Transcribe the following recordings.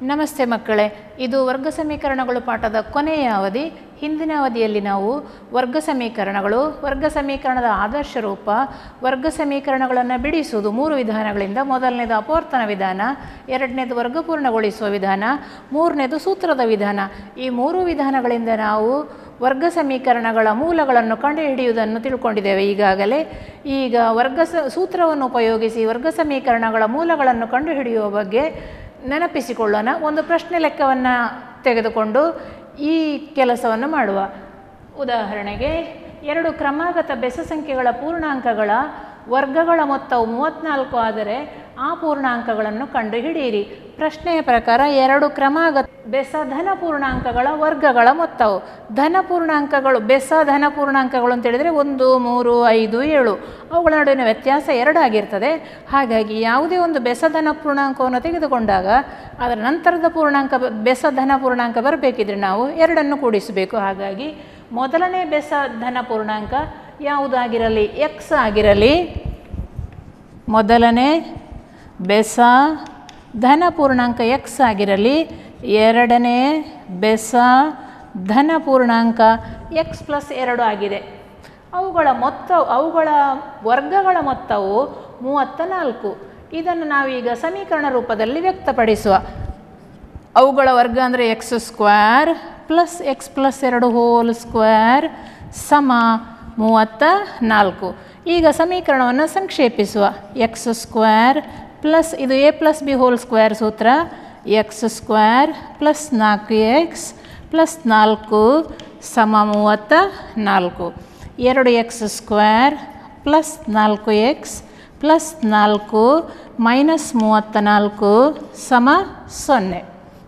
ನಮಸ್ತೆ ಮಕ್ಕಳೇ ಇದು ವರ್ಗ ಸಮೀಕರಣಗಳು ಪಾಠದ ಕೊನೆಯ ಅವಧಿ ಹಿಂದಿನ ಅವಧಿಯಲ್ಲಿ ನಾವು ವರ್ಗ ಸಮೀಕರಣಗಳು ವರ್ಗ ಸಮೀಕರಣದ ಆದರ್ಶ ರೂಪ ವರ್ಗ ಸಮೀಕರಣಗಳನ್ನು ಬಿಡಿಸುವುದು ಮೂರು ವಿಧಾನಗಳಿಂದ ಮೊದಲನೇದು ಅಪವರ್ತನ ವಿಧಾನ ಎರಡನೇದು ವರ್ಗಪೂರ್ಣಗೊಳಿಸುವ ವಿಧಾನ ಮೂರನೇದು ಸೂತ್ರದ ವಿಧಾನ ಈ ಮೂರು ವಿಧಾನಗಳಿಂದ ನಾವು ವರ್ಗ ಸಮೀಕರಣಗಳ ಮೂಲಗಳನ್ನು ಕಂಡುಹಿಡಿಯುವುದನ್ನು ತಿಳ್ಕೊಂಡಿದ್ದೇವೆ ಈಗಾಗಲೇ ಈಗ ವರ್ಗ ಸ ಸೂತ್ರವನ್ನು ಉಪಯೋಗಿಸಿ ವರ್ಗ ಸಮೀಕರಣಗಳ ಮೂಲಗಳನ್ನು ಕಂಡುಹಿಡಿಯುವ ಬಗ್ಗೆ ನೆನಪಿಸಿಕೊಳ್ಳೋಣ ಒಂದು ಪ್ರಶ್ನೆ ಲೆಕ್ಕವನ್ನು ತೆಗೆದುಕೊಂಡು ಈ ಕೆಲಸವನ್ನು ಮಾಡುವ ಉದಾಹರಣೆಗೆ ಎರಡು ಕ್ರಮಾಗತ ಬೆಸ ಸಂಖ್ಯೆಗಳ ಪೂರ್ಣಾಂಕಗಳ ವರ್ಗಗಳ ಮೊತ್ತವು ಮೂವತ್ತ್ನಾಲ್ಕು ಆದರೆ ಆ ಪೂರ್ಣಾಂಕಗಳನ್ನು ಕಂಡುಹಿಡಿಯಿರಿ ಪ್ರಶ್ನೆಯ ಪ್ರಕಾರ ಎರಡು ಕ್ರಮಾಗತ ಬೆಸ ಧನ ಪೂರ್ಣಾಂಕಗಳ ವರ್ಗಗಳ ಮೊತ್ತವು ಧನ ಪೂರ್ಣಾಂಕಗಳು ಬೆಸ ಧನ ಪೂರ್ಣಾಂಕಗಳು ಅಂತ ಹೇಳಿದರೆ ಒಂದು ಮೂರು ಐದು ಏಳು ಅವುಗಳ ನಡುವಿನ ವ್ಯತ್ಯಾಸ ಎರಡಾಗಿರ್ತದೆ ಹಾಗಾಗಿ ಯಾವುದೇ ಒಂದು ಬೆಸ ಧನ ಪೂರ್ಣಾಂಕವನ್ನು ತೆಗೆದುಕೊಂಡಾಗ ಅದರ ನಂತರದ ಪೂರ್ಣಾಂಕ ಬ- ಬೆಸ ಧನ ಪೂರ್ಣಾಂಕ ಬರಬೇಕಿದ್ರೆ ನಾವು ಎರಡನ್ನು ಕೂಡಿಸಬೇಕು ಹಾಗಾಗಿ ಮೊದಲನೇ ಬೆಸ ಧನ ಪೂರ್ಣಾಂಕ ಯಾವುದಾಗಿರಲಿ ಎಕ್ಸ್ ಆಗಿರಲಿ ಮೊದಲನೇ ಬೆಸ ಧನ ಪೂರ್ಣಾಂಕ ಎಕ್ಸ್ ಆಗಿರಲಿ ಎರಡನೇ ಬೆಸ ಧನ ಪೂರ್ಣಾಂಕ ಎಕ್ಸ್ ಪ್ಲಸ್ ಎರಡು ಆಗಿದೆ ಅವುಗಳ ಮೊತ್ತ ಅವುಗಳ ವರ್ಗಗಳ ಮೊತ್ತವು ಮೂವತ್ತ ನಾಲ್ಕು ಇದನ್ನು ನಾವೀಗ ಸಮೀಕರಣ ರೂಪದಲ್ಲಿ ವ್ಯಕ್ತಪಡಿಸುವ ಅವುಗಳ ವರ್ಗ ಅಂದರೆ X square plus X plus ಎರಡು ಹೋಲ್ ಸ್ಕ್ವೇರ್ ಸಮ ಮೂವತ್ತ ನಾಲ್ಕು ಈಗ ಸಮೀಕರಣವನ್ನು ಸಂಕ್ಷೇಪಿಸುವ ಎಕ್ಸ್ ಸ್ಕ್ವೇರ್ ಪ್ಲಸ್ ಇದು A plus B whole square ಸೂತ್ರ ಎಕ್ಸ್ ಸ್ಕ್ವೇರ್ ಪ್ಲಸ್ ನಾಲ್ಕು ಎಕ್ಸ್ ಪ್ಲಸ್ ನಾಲ್ಕು ಸಮ ಮೂವತ್ತ ನಾಲ್ಕು ಎರಡು ಎಕ್ಸ್ ಸ್ಕ್ವೇರ್ ಪ್ಲಸ್ ನಾಲ್ಕು ಎಕ್ಸ್ ಪ್ಲಸ್ ನಾಲ್ಕು ಮೈನಸ್ ಮೂವತ್ತ ನಾಲ್ಕು ಸಮ ಸೊನ್ನೆ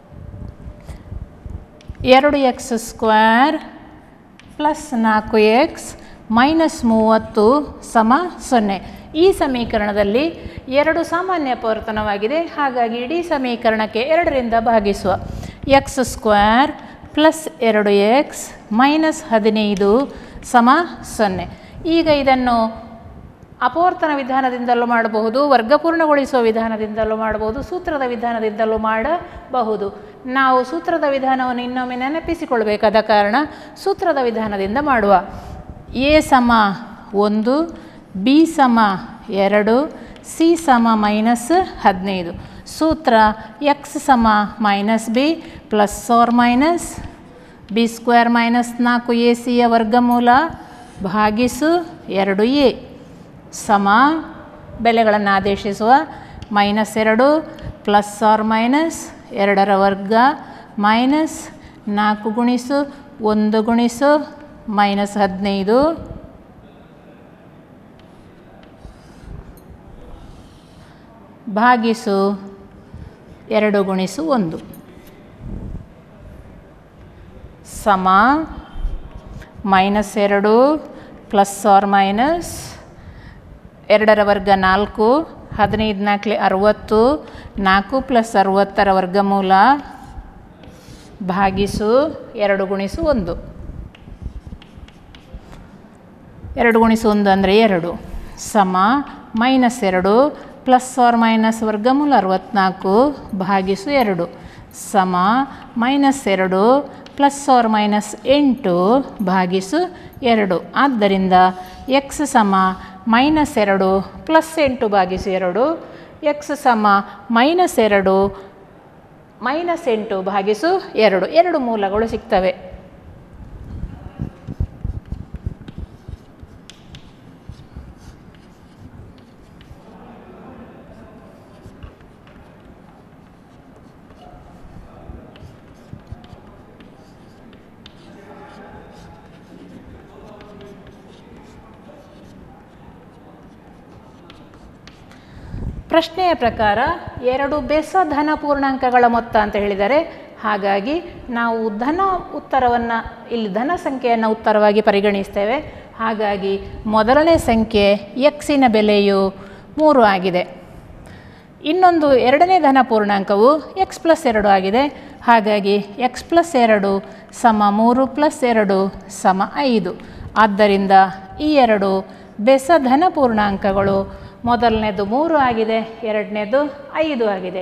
ಎರಡು ಎಕ್ಸ್ ಸ್ಕ್ವೇರ್ ಪ್ಲಸ್ ನಾಲ್ಕು ಎಕ್ಸ್ ಮೈನಸ್ ಮೂವತ್ತು ಸಮ ಸೊನ್ನೆ ಈ ಸಮೀಕರಣದಲ್ಲಿ ಎರಡು ಸಾಮಾನ್ಯ ಅಪವರ್ತನವಾಗಿದೆ ಹಾಗಾಗಿ ಇಡೀ ಸಮೀಕರಣಕ್ಕೆ ಎರಡರಿಂದ ಭಾಗಿಸುವ ಎಕ್ಸ್ ಸ್ಕ್ವೇರ್ ಪ್ಲಸ್ ಎರಡು ಎಕ್ಸ್ ಮೈನಸ್ ಹದಿನೈದು ಸಮ ಸೊನ್ನೆ ಈಗ ಇದನ್ನು ಅಪವರ್ತನ ವಿಧಾನದಿಂದಲೂ ಮಾಡಬಹುದು ವರ್ಗಪೂರ್ಣಗೊಳಿಸುವ ವಿಧಾನದಿಂದಲೂ ಮಾಡಬಹುದು ಸೂತ್ರದ ವಿಧಾನದಿಂದಲೂ ಮಾಡಬಹುದು ನಾವು ಸೂತ್ರದ ವಿಧಾನವನ್ನು ಇನ್ನೊಮ್ಮೆ ನೆನಪಿಸಿಕೊಳ್ಬೇಕಾದ ಕಾರಣ ಸೂತ್ರದ ವಿಧಾನದಿಂದ ಮಾಡುವ ಎ ಸಮ ಒಂದು ಬಿ ಸಮ ಎರಡು ಸಿ ಸಮ ಮೈನಸ್ ಹದಿನೈದು ಸೂತ್ರ ಎಕ್ಸ್ ಸಮ minus B plus or minus B square minus ನಾಲ್ಕು ಎ ಸಿಯ ವರ್ಗಮೂಲ ಭಾಗಿಸು ಎರಡು ಎ ಸಮ ಬೆಲೆಗಳನ್ನು ಆದೇಶಿಸುವ ಮೈನಸ್ ಎರಡು ಪ್ಲಸ್ ಆರ್ ಮೈನಸ್ ಎರಡರ ವರ್ಗ ಮೈನಸ್ ನಾಲ್ಕು ಗುಣಿಸು ಒಂದು ಗುಣಿಸು ಮೈನಸ್ ಹದಿನೈದು ಭಾಗಿಸು ಎರಡು ಗುಣಿಸು ಒಂದು ಸಮ ಮೈನಸ್ ಎರಡು ಪ್ಲಸ್ ಆರ್ ಮೈನಸ್ ಎರಡರ ವರ್ಗ ನಾಲ್ಕು ಹದಿನೈದು ನಾಲ್ಕಲೆ ಅರುವತ್ತು ನಾಲ್ಕು ಪ್ಲಸ್ ಅರುವತ್ತರ ವರ್ಗಮೂಲ ಭಾಗಿಸು ಎರಡು ಗುಣಿಸು ಒಂದು ಎರಡು ಗುಣಿಸು ಒಂದು ಅಂದರೆ ಎರಡು ಸಮ ಮೈನಸ್ ಎರಡು ಪ್ಲಸ್ ಆರ್ ಮೈನಸ್ ವರ್ಗಮೂಲ ಅರವತ್ತ್ನಾಲ್ಕು ಭಾಗಿಸು ಎರಡು ಸಮ ಮೈನಸ್ ಎರಡು ಪ್ಲಸ್ ಆರ್ ಮೈನಸ್ ಎಂಟು ಭಾಗಿಸು ಎರಡು ಆದ್ದರಿಂದ ಎಕ್ಸ್ ಸಮ ಮೈನಸ್ ಎರಡು ಪ್ಲಸ್ ಎಂಟು ಭಾಗಿಸು ಎರಡು ಎಕ್ಸ್ ಸಮ ಮೈನಸ್ ಎರಡು ಮೈನಸ್ ಎಂಟು ಭಾಗಿಸು ಎರಡು ಎರಡು ಮೂಲಗಳು ಸಿಗ್ತವೆ ಪ್ರಶ್ನೆಯ ಪ್ರಕಾರ ಎರಡು ಬೆಸ ಧನ ಪೂರ್ಣಾಂಕಗಳ ಮೊತ್ತ ಅಂತ ಹೇಳಿದರೆ ಹಾಗಾಗಿ ನಾವು ಧನ ಉತ್ತರವನ್ನು ಇಲ್ಲಿ ಧನ ಸಂಖ್ಯೆಯನ್ನು ಉತ್ತರವಾಗಿ ಪರಿಗಣಿಸ್ತೇವೆ ಹಾಗಾಗಿ ಮೊದಲನೇ ಸಂಖ್ಯೆ ಎಕ್ಸಿನ ಬೆಲೆಯು ಮೂರು ಆಗಿದೆ ಇನ್ನೊಂದು ಎರಡನೇ ಧನ ಪೂರ್ಣಾಂಕವು ಎಕ್ಸ್ ಪ್ಲಸ್ ಎರಡು ಆಗಿದೆ ಹಾಗಾಗಿ ಎಕ್ಸ್ ಪ್ಲಸ್ ಎರಡು ಸಮ ಮೂರು ಪ್ಲಸ್ ಎರಡು ಸಮ ಐದು ಆದ್ದರಿಂದ ಈ ಎರಡು ಬೆಸ ಧನ ಪೂರ್ಣಾಂಕಗಳು ಮೊದಲನೇದು ಮೂರು ಆಗಿದೆ ಎರಡನೇದು ಐದು ಆಗಿದೆ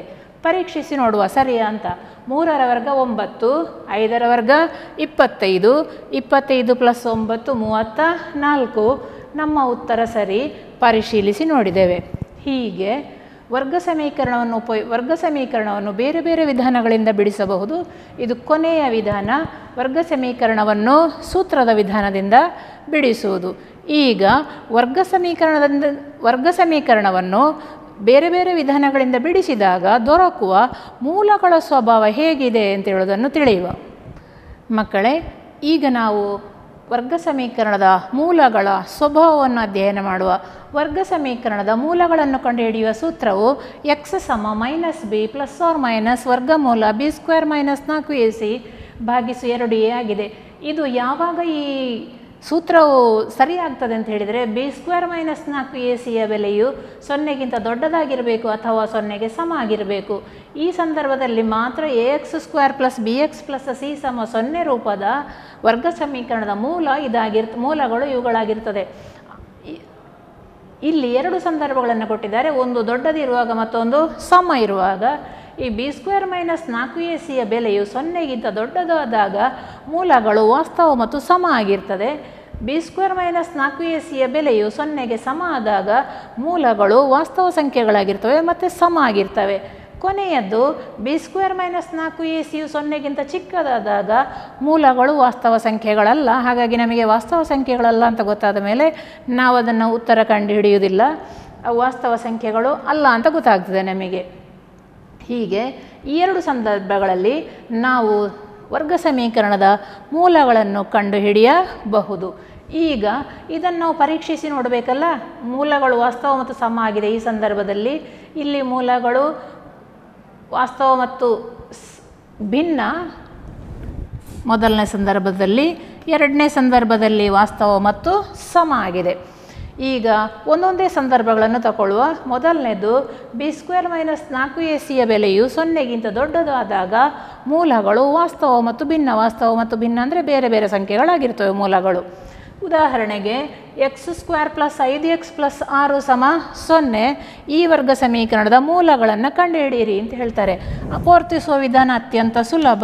ಪರೀಕ್ಷಿಸಿ ನೋಡುವ ಸರಿಯಾ ಅಂತ ಮೂರರ ವರ್ಗ ಒಂಬತ್ತು ಐದರ ವರ್ಗ ಇಪ್ಪತ್ತೈದು ಇಪ್ಪತ್ತೈದು ಪ್ಲಸ್ ಒಂಬತ್ತು ಮೂವತ್ತ ನಾಲ್ಕು ನಮ್ಮ ಉತ್ತರ ಸರಿ ಪರಿಶೀಲಿಸಿ ನೋಡಿದ್ದೇವೆ ಹೀಗೆ ವರ್ಗ ಸಮೀಕರಣವನ್ನು ಉಪಯೋ ವರ್ಗ ಸಮೀಕರಣವನ್ನು ಬೇರೆ ಬೇರೆ ವಿಧಾನಗಳಿಂದ ಬಿಡಿಸಬಹುದು ಇದು ಕೊನೆಯ ವಿಧಾನ ವರ್ಗ ಸಮೀಕರಣವನ್ನು ಸೂತ್ರದ ವಿಧಾನದಿಂದ ಬಿಡಿಸುವುದು ಈಗ ವರ್ಗ ಸಮೀಕರಣದಿಂದ ವರ್ಗ ಸಮೀಕರಣವನ್ನು ಬೇರೆ ಬೇರೆ ವಿಧಾನಗಳಿಂದ ಬಿಡಿಸಿದಾಗ ದೊರಕುವ ಮೂಲಗಳ ಸ್ವಭಾವ ಹೇಗಿದೆ ಅಂತ ಹೇಳೋದನ್ನು ತಿಳಿಯುವ ಮಕ್ಕಳೇ ಈಗ ನಾವು ವರ್ಗ ಸಮೀಕರಣದ ಮೂಲಗಳ ಸ್ವಭಾವವನ್ನು ಅಧ್ಯಯನ ಮಾಡುವ ವರ್ಗ ಸಮೀಕರಣದ ಮೂಲಗಳನ್ನು ಕಂಡುಹಿಡಿಯುವ ಸೂತ್ರವು ಎಕ್ಸ್ ಸಮ minus B plus or minus ವರ್ಗಮೂಲ ಬಿ ಸ್ಕ್ವೇರ್ ಮೈನಸ್ ನಾಲ್ಕು ಎ ಸಿ ಭಾಗಿಸು ಎರಡು ಎ ಆಗಿದೆ ಇದು ಯಾವಾಗ ಈ ಸೂತ್ರವು ಸರಿಯಾಗ್ತದೆ ಅಂತ ಹೇಳಿದರೆ ಬಿ ಸ್ಕ್ವೇರ್ ಮೈನಸ್ ನಾಲ್ಕು ಎ ಸಿಯ ಬೆಲೆಯು ಸೊನ್ನೆಗಿಂತ ದೊಡ್ಡದಾಗಿರಬೇಕು ಅಥವಾ ಸೊನ್ನೆಗೆ ಸಮ ಆಗಿರಬೇಕು ಈ ಸಂದರ್ಭದಲ್ಲಿ ಮಾತ್ರ A X square plus B X plus C ಸಮ ಸೊನ್ನೆ ರೂಪದ ವರ್ಗ ಸಮೀಕರಣದ ಮೂಲ ಇದಾಗಿರ್ತ ಮೂಲಗಳು ಇವುಗಳಾಗಿರ್ತದೆ ಇ- ಇಲ್ಲಿ ಎರಡು ಸಂದರ್ಭಗಳನ್ನು ಕೊಟ್ಟಿದ್ದಾರೆ ಒಂದು ದೊಡ್ಡದಿರುವಾಗ ಮತ್ತೊಂದು ಸಮ ಇರುವಾಗ ಈ ಬಿ ಸ್ಕ್ವೇರ್ ಮೈನಸ್ ನಾಲ್ಕು ಎ ಸಿಯ ಬೆಲೆಯು ಸೊನ್ನೆಗಿಂತ ದೊಡ್ಡದಾದಾಗ ಮೂಲಗಳು ವಾಸ್ತವ ಮತ್ತು ಸಮ ಆಗಿರ್ತದೆ ಬಿ ಸ್ಕ್ವೇರ್ ಮೈನಸ್ ನಾಲ್ಕು ಎ ಸಿಯ ಬೆಲೆಯು ಸೊನ್ನೆಗೆ ಸಮ ಆದಾಗ ಮೂಲಗಳು ವಾಸ್ತವ ಸಂಖ್ಯೆಗಳಾಗಿರ್ತವೆ ಮತ್ತು ಸಮ ಆಗಿರ್ತವೆ ಕೊನೆಯದ್ದು ಬಿ ಸ್ಕ್ವೇರ್ ಮೈನಸ್ ನಾಲ್ಕು ಎ ಸಿಯು ಸೊನ್ನೆಗಿಂತ ಚಿಕ್ಕದಾದಾಗ ಮೂಲಗಳು ವಾಸ್ತವ ಸಂಖ್ಯೆಗಳಲ್ಲ ಹಾಗಾಗಿ ನಮಗೆ ವಾಸ್ತವ ಸಂಖ್ಯೆಗಳಲ್ಲ ಅಂತ ಗೊತ್ತಾದ ಮೇಲೆ ನಾವು ಅದನ್ನು ಉತ್ತರ ಕಂಡುಹಿಡಿಯುವುದಿಲ್ಲ ಅವು ವಾಸ್ತವ ಸಂಖ್ಯೆಗಳು ಅಲ್ಲ ಅಂತ ಗೊತ್ತಾಗ್ತದೆ ನಮಗೆ ಹೀಗೆ ಈ ಎರಡು ಸಂದರ್ಭಗಳಲ್ಲಿ ನಾವು ವರ್ಗ ಸಮೀಕರಣದ ಮೂಲಗಳನ್ನು ಕಂಡುಹಿಡಿಯಬಹುದು ಈಗ ಇದನ್ನು ನಾವು ಪರೀಕ್ಷಿಸಿ ನೋಡಬೇಕಲ್ಲ ಮೂಲಗಳು ವಾಸ್ತವ ಮತ್ತು ಸಮ ಆಗಿದೆ ಈ ಸಂದರ್ಭದಲ್ಲಿ ಇಲ್ಲಿ ಮೂಲಗಳು ವಾಸ್ತವ ಮತ್ತು ಸ್- ಭಿನ್ನ ಮೊದಲನೇ ಸಂದರ್ಭದಲ್ಲಿ ಎರಡನೇ ಸಂದರ್ಭದಲ್ಲಿ ವಾಸ್ತವ ಮತ್ತು ಸಮ ಆಗಿದೆ ಈಗ ಒಂದೊಂದೇ ಸಂದರ್ಭಗಳನ್ನು ತಗೊಳ್ಳುವ ಮೊದಲನೇದು ಬಿ ಸ್ಕ್ವೇರ್ ಮೈನಸ್ ನಾಲ್ಕು ಎ ಸಿಯ ಬೆಲೆಯು ಸೊನ್ನೆಗಿಂತ ದೊಡ್ಡದಾದಾಗ ಮೂಲಗಳು ವಾಸ್ತವ ಮತ್ತು ಭಿನ್ನ ವಾಸ್ತವ ಮತ್ತು ಭಿನ್ನ ಅಂದರೆ ಬೇರೆ ಬೇರೆ ಸಂಖ್ಯೆಗಳಾಗಿರ್ತವೆ ಮೂಲಗಳು ಉದಾಹರಣೆಗೆ ಎಕ್ಸ್ ಸ್ಕ್ವೇರ್ ಪ್ಲಸ್ ಐದು ಎಕ್ಸ್ ಪ್ಲಸ್ ಆರು ಸಮ ಸೊನ್ನೆ ಈ ವರ್ಗ ಸಮೀಕರಣದ ಮೂಲಗಳನ್ನು ಕಂಡುಹಿಡಿಯಿರಿ ಅಂತ ಹೇಳ್ತಾರೆ ಅಪವರ್ತಿಸುವ ವಿಧಾನ ಅತ್ಯಂತ ಸುಲಭ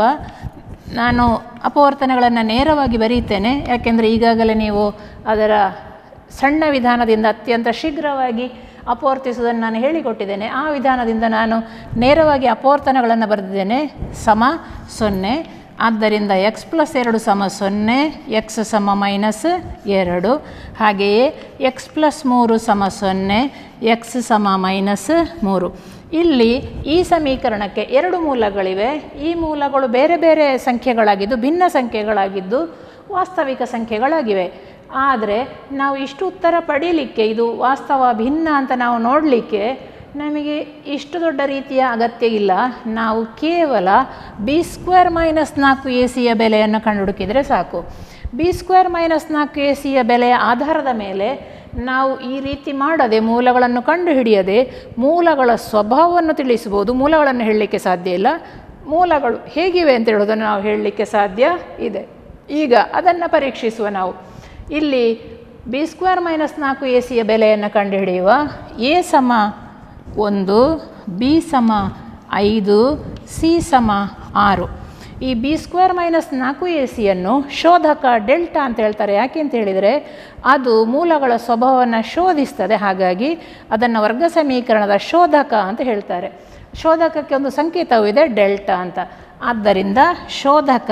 ನಾನು ಅಪವರ್ತನಗಳನ್ನು ನೇರವಾಗಿ ಬರೀತೇನೆ ಯಾಕೆಂದರೆ ಈಗಾಗಲೇ ನೀವು ಅದರ ಸಣ್ಣ ವಿಧಾನದಿಂದ ಅತ್ಯಂತ ಶೀಘ್ರವಾಗಿ ಅಪವರ್ತಿಸುವುದನ್ನು ನಾನು ಹೇಳಿಕೊಟ್ಟಿದ್ದೇನೆ ಆ ವಿಧಾನದಿಂದ ನಾನು ನೇರವಾಗಿ ಅಪವರ್ತನಗಳನ್ನು ಬರೆದಿದ್ದೇನೆ ಸಮ ಸೊನ್ನೆ ಆದ್ದರಿಂದ ಎಕ್ಸ್ ಪ್ಲಸ್ ಎರಡು ಸಮ ಸೊನ್ನೆ ಎಕ್ಸ್ ಸಮ ಮೈನಸ್ ಎರಡು ಹಾಗೆಯೇ ಎಕ್ಸ್ ಪ್ಲಸ್ ಮೂರು ಸಮ ಸೊನ್ನೆ ಎಕ್ಸ್ ಸಮ ಮೈನಸ್ ಮೂರು ಇಲ್ಲಿ ಈ ಸಮೀಕರಣಕ್ಕೆ ಎರಡು ಮೂಲಗಳಿವೆ ಈ ಮೂಲಗಳು ಬೇರೆ ಬೇರೆ ಸಂಖ್ಯೆಗಳಾಗಿದ್ದು ಭಿನ್ನ ಸಂಖ್ಯೆಗಳಾಗಿದ್ದು ವಾಸ್ತವಿಕ ಸಂಖ್ಯೆಗಳಾಗಿವೆ ಆದರೆ ನಾವು ಇಷ್ಟು ಉತ್ತರ ಪಡೀಲಿಕ್ಕೆ ಇದು ವಾಸ್ತವ ಭಿನ್ನ ಅಂತ ನಾವು ನೋಡಲಿಕ್ಕೆ ನಮಗೆ ಇಷ್ಟು ದೊಡ್ಡ ರೀತಿಯ ಅಗತ್ಯ ಇಲ್ಲ ನಾವು ಕೇವಲ ಬಿ ಸ್ಕ್ವೇರ್ ಮೈನಸ್ ನಾಲ್ಕು ಎ ಸಿಯ ಬೆಲೆಯನ್ನು ಕಂಡುಹುಡುಕಿದರೆ ಸಾಕು ಬಿ ಸ್ಕ್ವೇರ್ ಮೈನಸ್ ನಾಲ್ಕು ಎ ಸಿಯ ಬೆಲೆಯ ಆಧಾರದ ಮೇಲೆ ನಾವು ಈ ರೀತಿ ಮಾಡದೆ ಮೂಲಗಳನ್ನು ಕಂಡುಹಿಡಿಯದೆ ಮೂಲಗಳ ಸ್ವಭಾವವನ್ನು ತಿಳಿಸಬಹುದು ಮೂಲಗಳನ್ನು ಹೇಳಲಿಕ್ಕೆ ಸಾಧ್ಯ ಇಲ್ಲ ಮೂಲಗಳು ಹೇಗಿವೆ ಅಂತ ಹೇಳೋದನ್ನು ನಾವು ಹೇಳಲಿಕ್ಕೆ ಸಾಧ್ಯ ಇದೆ ಈಗ ಅದನ್ನು ಪರೀಕ್ಷಿಸುವ ನಾವು ಇಲ್ಲಿ ಬಿ ಸ್ಕ್ವೇರ್ ಮೈನಸ್ ನಾಲ್ಕು ಎ ಸಿಯ ಬೆಲೆಯನ್ನು ಕಂಡುಹಿಡಿಯುವ ಎ ಸಮ ಒಂದು ಬಿ ಸಮ ಐದು ಸಿ ಸಮ ಆರು ಈ ಬಿ ಸ್ಕ್ವೇರ್ ಮೈನಸ್ ನಾಲ್ಕು ಎ ಸಿಯನ್ನು ಶೋಧಕ ಡೆಲ್ಟಾ ಅಂತ ಹೇಳ್ತಾರೆ ಯಾಕೆ ಅಂತ ಹೇಳಿದರೆ ಅದು ಮೂಲಗಳ ಸ್ವಭಾವವನ್ನು ಶೋಧಿಸ್ತದೆ ಹಾಗಾಗಿ ಅದನ್ನು ವರ್ಗ ಸಮೀಕರಣದ ಶೋಧಕ ಅಂತ ಹೇಳ್ತಾರೆ ಶೋಧಕಕ್ಕೆ ಒಂದು ಸಂಕೇತವಿದೆ ಡೆಲ್ಟಾ ಅಂತ ಆದ್ದರಿಂದ ಶೋಧಕ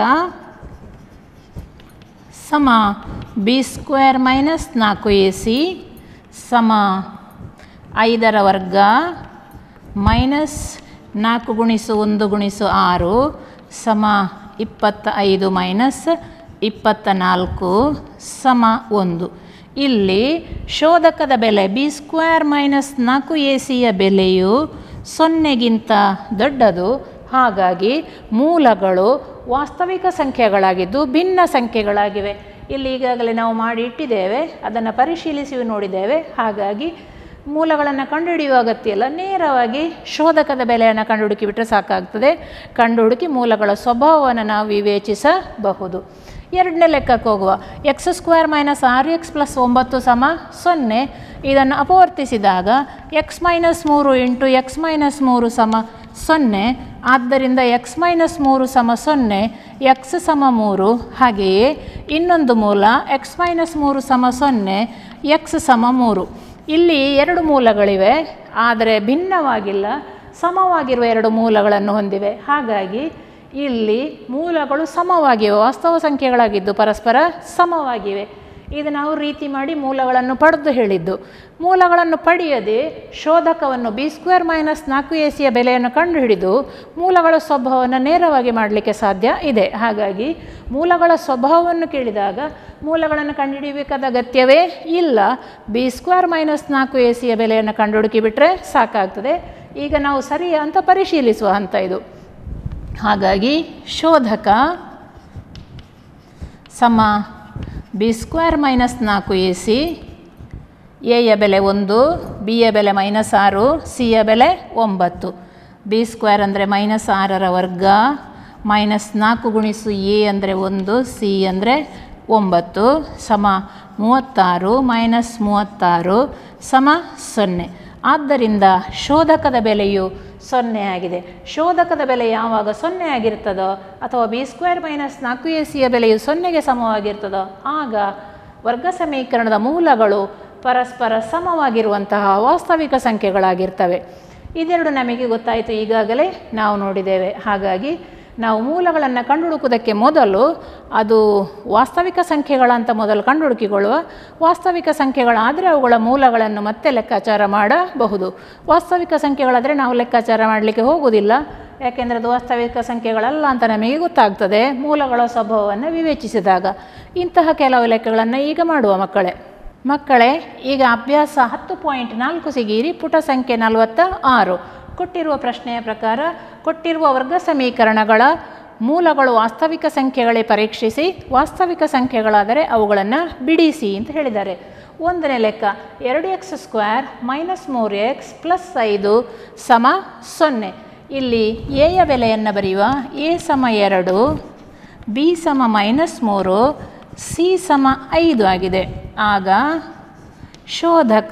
ಸಮ ಬಿ ಸ್ಕ್ವೇರ್ ಮೈನಸ್ ನಾಲ್ಕು ಎ ಸಿ ಸಮ ಐದರ ವರ್ಗ ಮೈನಸ್ ನಾಲ್ಕು ಗುಣಿಸು ಒಂದು ಗುಣಿಸು ಆರು ಸಮ ಇಪ್ಪತ್ತ ಐದು ಮೈನಸ್ ಇಪ್ಪತ್ತ ನಾಲ್ಕು ಸಮ ಒಂದು ಇಲ್ಲಿ ಶೋಧಕದ ಬೆಲೆ ಬಿ ಸ್ಕ್ವೇರ್ ಮೈನಸ್ ನಾಲ್ಕು ಎ ಸಿಯ ಬೆಲೆಯು ಸೊನ್ನೆಗಿಂತ ದೊಡ್ಡದು ಹಾಗಾಗಿ ಮೂಲಗಳು ವಾಸ್ತವಿಕ ಸಂಖ್ಯೆಗಳಾಗಿದ್ದು ಭಿನ್ನ ಸಂಖ್ಯೆಗಳಾಗಿವೆ ಇಲ್ಲಿ ಈಗಾಗಲೇ ನಾವು ಮಾಡಿ ಇಟ್ಟಿದ್ದೇವೆ ಅದನ್ನು ಪರಿಶೀಲಿಸಿ ನೋಡಿದ್ದೇವೆ ಹಾಗಾಗಿ ಮೂಲಗಳನ್ನು ಕಂಡುಹಿಡಿಯುವ ಅಗತ್ಯ ಇಲ್ಲ ನೇರವಾಗಿ ಶೋಧಕದ ಬೆಲೆಯನ್ನು ಕಂಡುಹುಡುಕಿ ಬಿಟ್ಟರೆ ಸಾಕಾಗ್ತದೆ ಕಂಡುಹುಡುಕಿ ಮೂಲಗಳ ಸ್ವಭಾವವನ್ನು ನಾವು ವಿವೇಚಿಸಬಹುದು ಎರಡನೇ ಲೆಕ್ಕಕ್ಕೆ ಹೋಗುವ ಎಕ್ಸ್ ಸ್ಕ್ವೇರ್ ಮೈನಸ್ ಆರು ಎಕ್ಸ್ ಪ್ಲಸ್ ಒಂಬತ್ತು ಸಮ ಸೊನ್ನೆ ಇದನ್ನು ಅಪವರ್ತಿಸಿದಾಗ ಎಕ್ಸ್ ಮೈನಸ್ ಮೂರು ಇಂಟು ಎಕ್ಸ್ ಮೈನಸ್ ಮೂರು ಸಮ ಸೊನ್ನೆ ಆದ್ದರಿಂದ ಎಕ್ಸ್ ಮೈನಸ್ ಮೂರು ಸಮ ಸೊನ್ನೆ ಎಕ್ಸ್ ಸಮ ಮೂರು ಹಾಗೆಯೇ ಇನ್ನೊಂದು ಮೂಲ ಎಕ್ಸ್ ಮೈನಸ್ ಮೂರು ಸಮ ಸೊನ್ನೆ ಎಕ್ಸ್ ಸಮ ಮೂರು ಇಲ್ಲಿ ಎರಡು ಮೂಲಗಳಿವೆ ಆದರೆ ಭಿನ್ನವಾಗಿಲ್ಲ ಸಮವಾಗಿರುವ ಎರಡು ಮೂಲಗಳನ್ನು ಹೊಂದಿವೆ ಹಾಗಾಗಿ ಇಲ್ಲಿ ಮೂಲಗಳು ಸಮವಾಗಿವೆ ವಾಸ್ತವ ಸಂಖ್ಯೆಗಳಾಗಿದ್ದು ಪರಸ್ಪರ ಸಮವಾಗಿವೆ ಇದು ನಾವು ರೀತಿ ಮಾಡಿ ಮೂಲಗಳನ್ನು ಪಡೆದು ಹೇಳಿದ್ದು ಮೂಲಗಳನ್ನು ಪಡೆಯದೆ ಶೋಧಕವನ್ನು ಬಿ ಸ್ಕ್ವೇರ್ ಮೈನಸ್ ನಾಲ್ಕು ಎ ಸಿಯ ಬೆಲೆಯನ್ನು ಕಂಡುಹಿಡಿದು ಮೂಲಗಳ ಸ್ವಭಾವವನ್ನು ನೇರವಾಗಿ ಮಾಡಲಿಕ್ಕೆ ಸಾಧ್ಯ ಇದೆ ಹಾಗಾಗಿ ಮೂಲಗಳ ಸ್ವಭಾವವನ್ನು ಕೇಳಿದಾಗ ಮೂಲಗಳನ್ನು ಕಂಡುಹಿಡಿಯಬೇಕಾದ ಅಗತ್ಯವೇ ಇಲ್ಲ ಬಿ ಸ್ಕ್ವೇರ್ ಮೈನಸ್ ನಾಲ್ಕು ಎ ಸಿಯ ಬೆಲೆಯನ್ನು ಕಂಡುಹುಡುಕಿಬಿಟ್ರೆ ಸಾಕಾಗ್ತದೆ ಈಗ ನಾವು ಸರಿಯಾ ಅಂತ ಪರಿಶೀಲಿಸುವ ಹಂತ ಇದು ಹಾಗಾಗಿ ಶೋಧಕ ಸಮ ಬಿ ಸ್ಕ್ವೇರ್ ಮೈನಸ್ ನಾಲ್ಕು ಎ ಸಿ ಎಯ ಬೆಲೆ ಒಂದು ಬಿಯ ಬೆಲೆ ಮೈನಸ್ ಆರು ಸಿಯ ಬೆಲೆ ಒಂಬತ್ತು ಬಿ ಸ್ಕ್ವೇರ್ ಅಂದರೆ ಮೈನಸ್ ಆರರ ವರ್ಗ ಮೈನಸ್ ನಾಲ್ಕು ಗುಣಿಸು ಎ ಅಂದರೆ ಒಂದು ಸಿ ಅಂದರೆ ಒಂಬತ್ತು ಸಮ ಮೂವತ್ತಾರು ಮೈನಸ್ ಮೂವತ್ತಾರು ಸಮ ಸೊನ್ನೆ ಆದ್ದರಿಂದ ಶೋಧಕದ ಬೆಲೆಯು ಸೊನ್ನೆ ಆಗಿದೆ ಶೋಧಕದ ಬೆಲೆ ಯಾವಾಗ ಸೊನ್ನೆ ಆಗಿರ್ತದೋ ಅಥವಾ ಬಿ ಸ್ಕ್ವೇರ್ ಮೈನಸ್ ನಾಲ್ಕು ಎ ಸಿಯ ಬೆಲೆಯು ಸೊನ್ನೆಗೆ ಸಮವಾಗಿರ್ತದೋ ಆಗ ವರ್ಗ ಸಮೀಕರಣದ ಮೂಲಗಳು ಪರಸ್ಪರ ಸಮವಾಗಿರುವಂತಹ ವಾಸ್ತವಿಕ ಸಂಖ್ಯೆಗಳಾಗಿರ್ತವೆ ಇದೆರಡು ನಮಗೆ ಗೊತ್ತಾಯಿತು ಈಗಾಗಲೇ ನಾವು ನೋಡಿದ್ದೇವೆ ಹಾಗಾಗಿ ನಾವು ಮೂಲಗಳನ್ನು ಕಂಡುಹುಡುಕುವುದಕ್ಕೆ ಮೊದಲು ಅದು ವಾಸ್ತವಿಕ ಸಂಖ್ಯೆಗಳಂತ ಮೊದಲು ಕಂಡುಹುಡುಕಿಕೊಳ್ಳುವ ವಾಸ್ತವಿಕ ಸಂಖ್ಯೆಗಳಾದರೆ ಅವುಗಳ ಮೂಲಗಳನ್ನು ಮತ್ತೆ ಲೆಕ್ಕಾಚಾರ ಮಾಡಬಹುದು ವಾಸ್ತವಿಕ ಸಂಖ್ಯೆಗಳಾದರೆ ನಾವು ಲೆಕ್ಕಾಚಾರ ಮಾಡಲಿಕ್ಕೆ ಹೋಗುವುದಿಲ್ಲ ಯಾಕೆಂದರೆ ಅದು ವಾಸ್ತವಿಕ ಸಂಖ್ಯೆಗಳಲ್ಲ ಅಂತ ನಮಗೆ ಗೊತ್ತಾಗ್ತದೆ ಮೂಲಗಳ ಸ್ವಭಾವವನ್ನು ವಿವೇಚಿಸಿದಾಗ ಇಂತಹ ಕೆಲವು ಲೆಕ್ಕಗಳನ್ನು ಈಗ ಮಾಡುವ ಮಕ್ಕಳೇ ಮಕ್ಕಳೇ ಈಗ ಅಭ್ಯಾಸ ಹತ್ತು ಪಾಯಿಂಟ್ ನಾಲ್ಕು ಸಿಗಿರಿ ಪುಟ ಸಂಖ್ಯೆ ನಲವತ್ತ ಆರು ಕೊಟ್ಟಿರುವ ಪ್ರಶ್ನೆಯ ಪ್ರಕಾರ ಕೊಟ್ಟಿರುವ ವರ್ಗ ಸಮೀಕರಣಗಳ ಮೂಲಗಳು ವಾಸ್ತವಿಕ ಸಂಖ್ಯೆಗಳೇ ಪರೀಕ್ಷಿಸಿ ವಾಸ್ತವಿಕ ಸಂಖ್ಯೆಗಳಾದರೆ ಅವುಗಳನ್ನು ಬಿಡಿಸಿ ಅಂತ ಹೇಳಿದ್ದಾರೆ ಒಂದನೇ ಲೆಕ್ಕ ಎರಡು ಎಕ್ಸ್ ಸ್ಕ್ವೇರ್ ಮೈನಸ್ ಮೂರು ಎಕ್ಸ್ ಪ್ಲಸ್ ಐದು ಸಮ ಸೊನ್ನೆ ಇಲ್ಲಿ ಎಯ ಬೆಲೆಯನ್ನು ಬರೆಯುವ ಎ ಸಮ ಎರಡು ಬಿ ಸಮ ಮೈನಸ್ ಮೂರು ಸಿ ಸಮ ಐದು ಆಗಿದೆ ಆಗ ಶೋಧಕ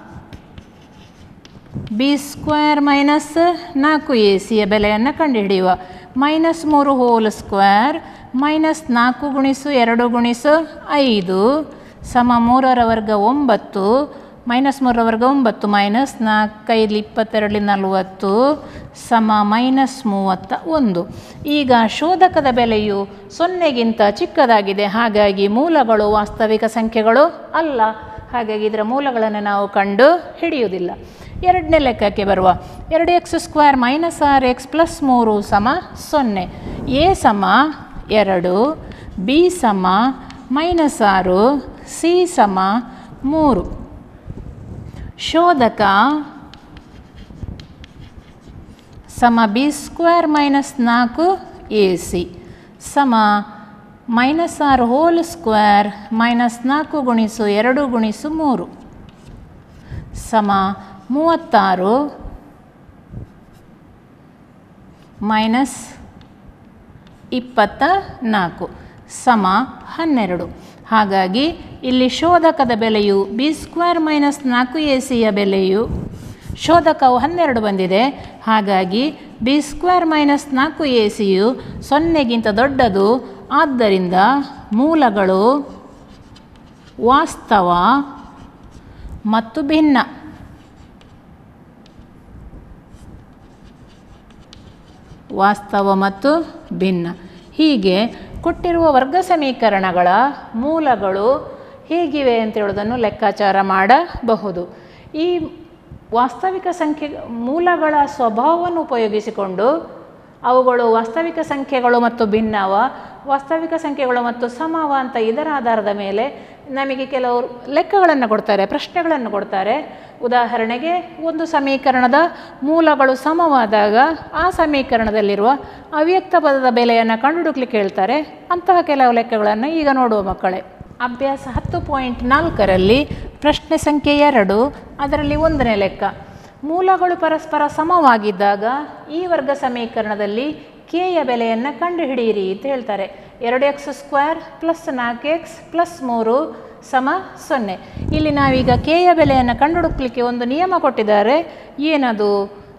ಬಿ ಸ್ಕ್ವೇರ್ ಮೈನಸ್ ನಾಲ್ಕು ಎ ಸಿಯ ಬೆಲೆಯನ್ನು ಕಂಡುಹಿಡಿಯುವ ಮೈನಸ್ ಮೂರು ಹೋಲ್ ಸ್ಕ್ವೇರ್ ಮೈನಸ್ ನಾಲ್ಕು ಗುಣಿಸು ಎರಡು ಗುಣಿಸು ಐದು ಸಮ ಮೂರರ ವರ್ಗ ಒಂಬತ್ತು ಮೈನಸ್ ಮೂರರ ವರ್ಗ ಒಂಬತ್ತು ಮೈನಸ್ ನಾಲ್ಕೈದು ಇಪ್ಪತ್ತೆರಡು ನಲವತ್ತು ಸಮ ಮೈನಸ್ ಮೂವತ್ತ ಒಂದು ಈಗ ಶೋಧಕದ ಬೆಲೆಯು ಸೊನ್ನೆಗಿಂತ ಚಿಕ್ಕದಾಗಿದೆ ಹಾಗಾಗಿ ಮೂಲಗಳು ವಾಸ್ತವಿಕ ಸಂಖ್ಯೆಗಳು ಅಲ್ಲ ಹಾಗಾಗಿ ಇದರ ಮೂಲಗಳನ್ನು ನಾವು ಕಂಡು ಹಿಡಿಯುವುದಿಲ್ಲ ಎರಡನೇ ಲೆಕ್ಕಕ್ಕೆ ಬರುವ ಎರಡು ಎಕ್ಸ್ ಸ್ಕ್ವೇರ್ ಮೈನಸ್ ಆರ್ ಎಕ್ಸ್ ಪ್ಲಸ್ ಮೂರು ಸಮ ಸೊನ್ನೆ ಎ ಸಮ ಎರಡು ಬಿ ಸಮ ಮೈನಸ್ ಆರು ಸಿ ಸಮ ಮೂರು ಶೋಧಕ ಸಮ ಬಿ ಸ್ಕ್ವೇರ್ ಮೈನಸ್ ನಾಲ್ಕು ಎ ಸಿ ಸಮ ಮೈನಸ್ ಆರು ಹೋಲ್ ಸ್ಕ್ವೇರ್ ಮೈನಸ್ ನಾಲ್ಕು ಗುಣಿಸು ಎರಡು ಗುಣಿಸು ಮೂರು ಸಮ ಮೂವತ್ತಾರು ಮೈನಸ್ ಇಪ್ಪತ್ತ ನಾಲ್ಕು ಸಮ ಹನ್ನೆರಡು ಹಾಗಾಗಿ ಇಲ್ಲಿ ಶೋಧಕದ ಬೆಲೆಯು ಬಿ ಸ್ಕ್ವೇರ್ ಮೈನಸ್ ನಾಲ್ಕು ಎ ಸಿಯ ಬೆಲೆಯು ಶೋಧಕವು ಹನ್ನೆರಡು ಬಂದಿದೆ ಹಾಗಾಗಿ ಬಿ ಸ್ಕ್ವೇರ್ ಮೈನಸ್ ನಾಲ್ಕು ಎ ಸಿಯು ಸೊನ್ನೆಗಿಂತ ದೊಡ್ಡದು ಆದ್ದರಿಂದ ಮೂಲಗಳು ವಾಸ್ತವ ಮತ್ತು ಭಿನ್ನ ವಾಸ್ತವ ಮತ್ತು ಭಿನ್ನ ಹೀಗೆ ಕೊಟ್ಟಿರುವ ವರ್ಗ ಸಮೀಕರಣಗಳ ಮೂಲಗಳು ಹೇಗಿವೆ ಅಂತ ಹೇಳೋದನ್ನು ಲೆಕ್ಕಾಚಾರ ಮಾಡಬಹುದು ಈ ವಾಸ್ತವಿಕ ಸಂಖ್ಯೆ ಮೂಲಗಳ ಸ್ವಭಾವವನ್ನು ಉಪಯೋಗಿಸಿಕೊಂಡು ಅವುಗಳು ವಾಸ್ತವಿಕ ಸಂಖ್ಯೆಗಳು ಮತ್ತು ಭಿನ್ನವ ವಾಸ್ತವಿಕ ಸಂಖ್ಯೆಗಳು ಮತ್ತು ಸಮವ ಅಂತ ಇದರ ಆಧಾರದ ಮೇಲೆ ನಮಗೆ ಕೆಲವು ಲೆಕ್ಕಗಳನ್ನು ಕೊಡ್ತಾರೆ ಪ್ರಶ್ನೆಗಳನ್ನು ಕೊಡ್ತಾರೆ ಉದಾಹರಣೆಗೆ ಒಂದು ಸಮೀಕರಣದ ಮೂಲಗಳು ಸಮವಾದಾಗ ಆ ಸಮೀಕರಣದಲ್ಲಿರುವ ಅವ್ಯಕ್ತ ಪದದ ಬೆಲೆಯನ್ನು ಕಂಡುಹುಡುಕ್ಲಿಕ್ಕೆ ಹೇಳ್ತಾರೆ ಅಂತಹ ಕೆಲವು ಲೆಕ್ಕಗಳನ್ನು ಈಗ ನೋಡುವ ಮಕ್ಕಳೇ ಅಭ್ಯಾಸ ಹತ್ತು ಪಾಯಿಂಟ್ ನಾಲ್ಕರಲ್ಲಿ ಪ್ರಶ್ನೆ ಸಂಖ್ಯೆ ಎರಡು ಅದರಲ್ಲಿ ಒಂದನೇ ಲೆಕ್ಕ ಮೂಲಗಳು ಪರಸ್ಪರ ಸಮವಾಗಿದ್ದಾಗ ಈ ವರ್ಗ ಸಮೀಕರಣದಲ್ಲಿ ಕೆಯ ಬೆಲೆಯನ್ನು ಕಂಡುಹಿಡಿಯಿರಿ ಅಂತ ಹೇಳ್ತಾರೆ ಎರಡು ಎಕ್ಸ್ ಸ್ಕ್ವೇರ್ ಪ್ಲಸ್ ನಾಲ್ಕು ಎಕ್ಸ್ ಪ್ಲಸ್ ಮೂರು ಸಮ ಸೊನ್ನೆ ಇಲ್ಲಿ ನಾವೀಗ ಕೆಯ ಬೆಲೆಯನ್ನು ಕಂಡುಹುಡುಕ್ಲಿಕ್ಕೆ ಒಂದು ನಿಯಮ ಕೊಟ್ಟಿದ್ದಾರೆ ಏನದು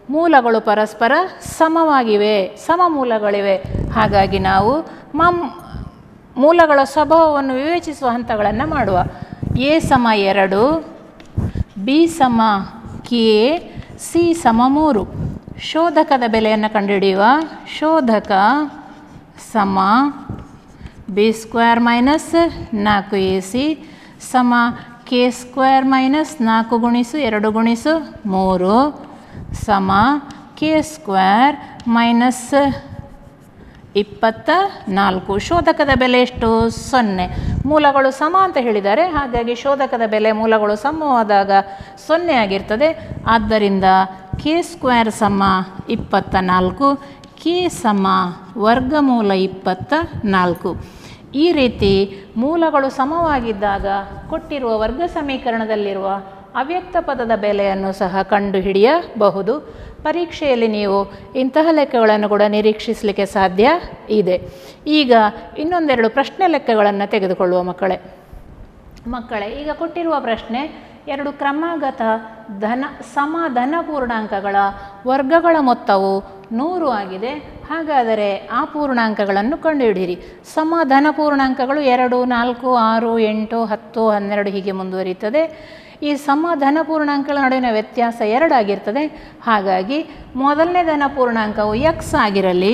ಮೂಲಗಳು ಪರಸ್ಪರ ಸಮವಾಗಿವೆ ಸಮ ಮೂಲಗಳಿವೆ ಹಾಗಾಗಿ ನಾವು ಮಮ್ ಮೂಲಗಳ ಸ್ವಭಾವವನ್ನು ವಿವೇಚಿಸುವ ಹಂತಗಳನ್ನು ಮಾಡುವ ಎ ಸಮ ಎರಡು ಬಿ ಸಮ ಕೆ ಸಿ ಸಮ ಮೂರು ಶೋಧಕದ ಬೆಲೆಯನ್ನು ಕಂಡುಹಿಡಿಯುವ ಶೋಧಕ ಸಮ ಬಿ ಸ್ಕ್ವೇರ್ ಮೈನಸ್ ನಾಲ್ಕು ಎ ಸಿ ಸಮ ಕೆ ಸ್ಕ್ವೇರ್ ಮೈನಸ್ ನಾಲ್ಕು ಗುಣಿಸು ಎರಡು ಗುಣಿಸು ಮೂರು ಸಮ ಕೆ ಸ್ಕ್ವೇರ್ ಮೈನಸ್ ಇಪ್ಪತ್ತ ನಾಲ್ಕು ಶೋಧಕದ ಬೆಲೆ ಎಷ್ಟು ಸೊನ್ನೆ ಮೂಲಗಳು ಸಮ ಅಂತ ಹೇಳಿದ್ದಾರೆ ಹಾಗಾಗಿ ಶೋಧಕದ ಬೆಲೆ ಮೂಲಗಳು ಸಮವಾದಾಗ ಸೊನ್ನೆ ಆಗಿರ್ತದೆ ಆದ್ದರಿಂದ ಕೆ ಸ್ಕ್ವೇರ್ ಸಮ ಇಪ್ಪತ್ತ ನಾಲ್ಕು ಕೆ ಸಮ ವರ್ಗಮೂಲ ಇಪ್ಪತ್ತ ನಾಲ್ಕು ಈ ರೀತಿ ಮೂಲಗಳು ಸಮವಾಗಿದ್ದಾಗ ಕೊಟ್ಟಿರುವ ವರ್ಗ ಸಮೀಕರಣದಲ್ಲಿರುವ ಅವ್ಯಕ್ತ ಪದದ ಬೆಲೆಯನ್ನು ಸಹ ಕಂಡುಹಿಡಿಯಬಹುದು ಪರೀಕ್ಷೆಯಲ್ಲಿ ನೀವು ಇಂತಹ ಲೆಕ್ಕಗಳನ್ನು ಕೂಡ ನಿರೀಕ್ಷಿಸಲಿಕ್ಕೆ ಸಾಧ್ಯ ಇದೆ ಈಗ ಇನ್ನೊಂದೆರಡು ಪ್ರಶ್ನೆ ಲೆಕ್ಕಗಳನ್ನು ತೆಗೆದುಕೊಳ್ಳುವ ಮಕ್ಕಳೇ ಮಕ್ಕಳೇ ಈಗ ಕೊಟ್ಟಿರುವ ಪ್ರಶ್ನೆ ಎರಡು ಕ್ರಮಾಗತ ಧನ ಸಮ ಧನ ಪೂರ್ಣಾಂಕಗಳ ವರ್ಗಗಳ ಮೊತ್ತವು ನೂರು ಆಗಿದೆ ಹಾಗಾದರೆ ಆ ಪೂರ್ಣಾಂಕಗಳನ್ನು ಕಂಡುಹಿಡಿಯಿರಿ ಸಮ ಧನ ಪೂರ್ಣಾಂಕಗಳು ಎರಡು ನಾಲ್ಕು ಆರು ಎಂಟು ಹತ್ತು ಹನ್ನೆರಡು ಹೀಗೆ ಮುಂದುವರಿಯುತ್ತದೆ ಈ ಸಮ ಧನ ಪೂರ್ಣಾಂಕಗಳ ನಡುವಿನ ವ್ಯತ್ಯಾಸ ಎರಡಾಗಿರ್ತದೆ ಹಾಗಾಗಿ ಮೊದಲನೇ ಧನ ಪೂರ್ಣಾಂಕವು ಎಕ್ಸ್ ಆಗಿರಲಿ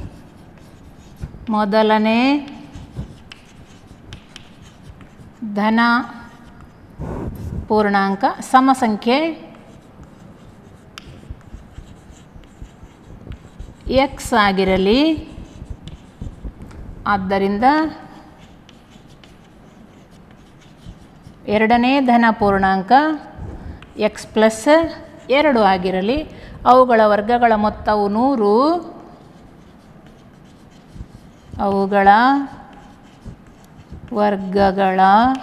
ಮೊದಲನೇ ಧನ ಪೂರ್ಣಾಂಕ ಸಮ ಸಂಖ್ಯೆ ಎಕ್ಸ್ ಆಗಿರಲಿ ಆದ್ದರಿಂದ ಎರಡನೇ ಧನ ಪೂರ್ಣಾಂಕ ಎಕ್ಸ್ ಪ್ಲಸ್ ಎರಡು ಆಗಿರಲಿ ಅವುಗಳ ವರ್ಗಗಳ ಮೊತ್ತವು ನೂರು ಅವುಗಳ ವರ್ಗಗಳ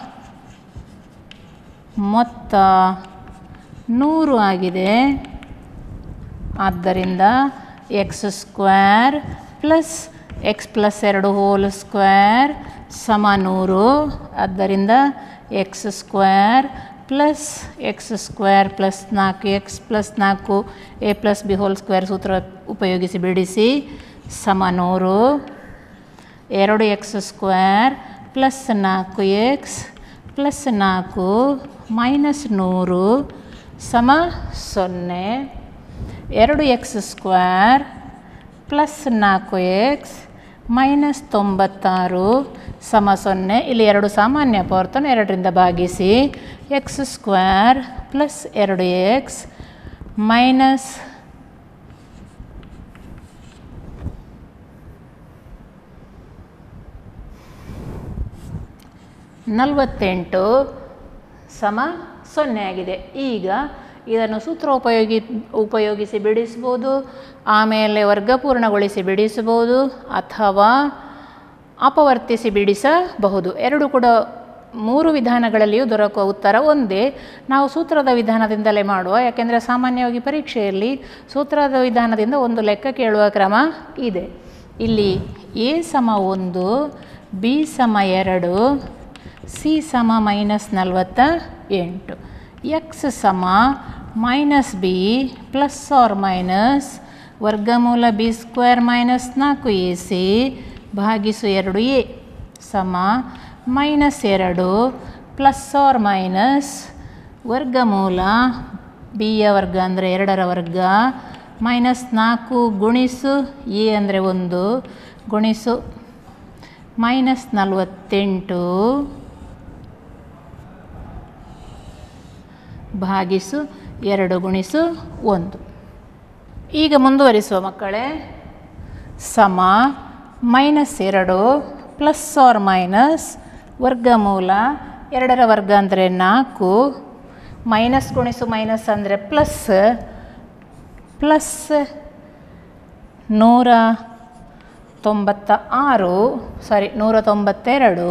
ಮೊತ್ತ ನೂರು ಆಗಿದೆ ಆದ್ದರಿಂದ X square plus X plus ಎರಡು ಹೋಲ್ ಸ್ಕ್ವೇರ್ ಸಮ ನೂರು ಆದ್ದರಿಂದ X square plus X square plus ನಾಲ್ಕು ಎಕ್ಸ್ ಪ್ಲಸ್ ನಾಲ್ಕು A plus B whole square ಸೂತ್ರ ಉಪಯೋಗಿಸಿ ಬಿಡಿಸಿ ಸಮ ನೂರು ಎರಡು ಎಕ್ಸ್ ಸ್ಕ್ವೇರ್ ಪ್ಲಸ್ ನಾಲ್ಕು ಎಕ್ಸ್ ಪ್ಲಸ್ ನಾಲ್ಕು ಮೈನಸ್ ನೂರು ಸಮ ಸೊನ್ನೆ ಎರಡು ಎಕ್ಸ್ ಸ್ಕ್ವೇರ್ ಪ್ಲಸ್ ನಾಲ್ಕು ಎಕ್ಸ್ ಮೈನಸ್ ತೊಂಬತ್ತಾರು ಸಮ ಸೊನ್ನೆ ಇಲ್ಲಿ ಎರಡು ಸಾಮಾನ್ಯ ಪವರ್ತನ ಎರಡರಿಂದ ಭಾಗಿಸಿ ಎಕ್ಸ್ ಸ್ಕ್ವೇರ್ ಪ್ಲಸ್ ಎರಡು ಎಕ್ಸ್ ಮೈನಸ್ ನಲವತ್ತೆಂಟು ಸಮ ಸೊನ್ನೆ ಆಗಿದೆ ಈಗ ಇದನ್ನು ಸೂತ್ರ ಉಪಯೋಗಿ ಉಪಯೋಗಿಸಿ ಬಿಡಿಸ್ಬೋದು ಆಮೇಲೆ ವರ್ಗಪೂರ್ಣಗೊಳಿಸಿ ಬಿಡಿಸಬಹುದು ಅಥವಾ ಅಪವರ್ತಿಸಿ ಬಿಡಿಸಬಹುದು ಎರಡು ಕೂಡ ಮೂರು ವಿಧಾನಗಳಲ್ಲಿಯೂ ದೊರಕುವ ಉತ್ತರ ಒಂದೇ ನಾವು ಸೂತ್ರದ ವಿಧಾನದಿಂದಲೇ ಮಾಡುವ ಯಾಕೆಂದರೆ ಸಾಮಾನ್ಯವಾಗಿ ಪರೀಕ್ಷೆಯಲ್ಲಿ ಸೂತ್ರದ ವಿಧಾನದಿಂದ ಒಂದು ಲೆಕ್ಕ ಕೇಳುವ ಕ್ರಮ ಇದೆ ಇಲ್ಲಿ ಎ ಸಮ ಒಂದು ಬಿ ಸಮ ಎರಡು ಸಿ ಸಮ ಮೈನಸ್ ನಲವತ್ತ ಎಂಟು ಎಕ್ಸ್ ಸಮ minus B plus or minus ವರ್ಗಮೂಲ ಬಿ ಸ್ಕ್ವೇರ್ ಮೈನಸ್ ನಾಲ್ಕು ಎ ಸಿ ಭಾಗಿಸು ಎರಡು ಎ ಸಮ ಮೈನಸ್ ಎರಡು ಪ್ಲಸ್ ಆರ್ ಮೈನಸ್ ವರ್ಗಮೂಲ ಬಿಯ ವರ್ಗ ಅಂದರೆ ಎರಡರ ವರ್ಗ ಮೈನಸ್ ನಾಲ್ಕು ಗುಣಿಸು ಎ ಅಂದರೆ ಒಂದು ಗುಣಿಸು ಮೈನಸ್ ನಲವತ್ತೆಂಟು ಭಾಗಿಸು ಎರಡು ಗುಣಿಸು ಒಂದು ಈಗ ಮುಂದುವರಿಸುವ ಮಕ್ಕಳೇ ಸಮ ಮೈನಸ್ ಎರಡು ಪ್ಲಸ್ ಆರ್ ಮೈನಸ್ ವರ್ಗಮೂಲ ಎರಡರ ವರ್ಗ ಅಂದರೆ ನಾಲ್ಕು ಮೈನಸ್ ಗುಣಿಸು ಮೈನಸ್ ಅಂದರೆ ಪ್ಲಸ್ ಪ್ಲಸ್ ನೂರ ತೊಂಬತ್ತ ಆರು ಸಾರಿ ನೂರ ತೊಂಬತ್ತೆರಡು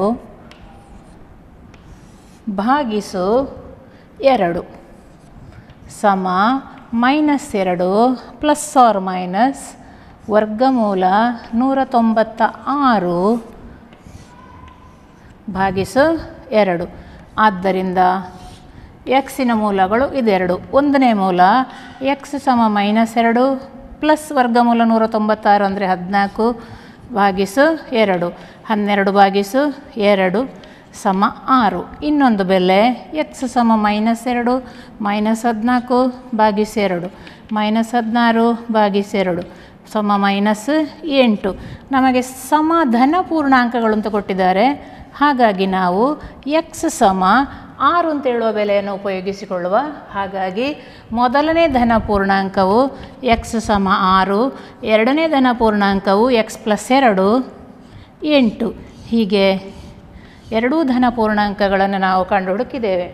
ಭಾಗಿಸು ಎರಡು ಸಮ ಮೈನಸ್ ಎರಡು ಪ್ಲಸ್ ಆರ್ ಮೈನಸ್ ವರ್ಗಮೂಲ ನೂರ ತೊಂಬತ್ತ ಆರು ಭಾಗಿಸು ಎರಡು ಆದ್ದರಿಂದ ಎಕ್ಸಿನ ಮೂಲಗಳು ಇದೆರಡು ಒಂದನೇ ಮೂಲ ಎಕ್ಸ್ ಸಮ ಮೈನಸ್ ಎರಡು ಪ್ಲಸ್ ವರ್ಗಮೂಲ ನೂರ ತೊಂಬತ್ತಾರು ಅಂದರೆ ಹದಿನಾಲ್ಕು ಭಾಗಿಸು ಎರಡು ಹನ್ನೆರಡು ಭಾಗಿಸು ಎರಡು ಸಮ ಆರು ಇನ್ನೊಂದು ಬೆಲೆ ಎಕ್ಸ್ ಸಮ ಮೈನಸ್ ಎರಡು ಮೈನಸ್ ಹದಿನಾಲ್ಕು ಭಾಗಿಸಿ ಎರಡು ಮೈನಸ್ ಹದಿನಾರು ಭಾಗಿಸಿ ಎರಡು ಸಮ ಮೈನಸ್ ಎಂಟು ನಮಗೆ ಸಮ ಧನ ಪೂರ್ಣಾಂಕಗಳು ಅಂತ ಕೊಟ್ಟಿದ್ದಾರೆ ಹಾಗಾಗಿ ನಾವು ಎಕ್ಸ್ ಸಮ ಆರು ಅಂತ ಹೇಳುವ ಬೆಲೆಯನ್ನು ಉಪಯೋಗಿಸಿಕೊಳ್ಳುವ ಹಾಗಾಗಿ ಮೊದಲನೇ ಧನ ಪೂರ್ಣಾಂಕವು ಎಕ್ಸ್ ಸಮ ಆರು ಎರಡನೇ ಧನ ಪೂರ್ಣಾಂಕವು ಎಕ್ಸ್ ಪ್ಲಸ್ ಎರಡು ಎಂಟು ಹೀಗೆ ಎರಡೂ ಧನ ಪೂರ್ಣಾಂಕಗಳನ್ನು ನಾವು ಕಂಡು ಹುಡುಕಿದ್ದೇವೆ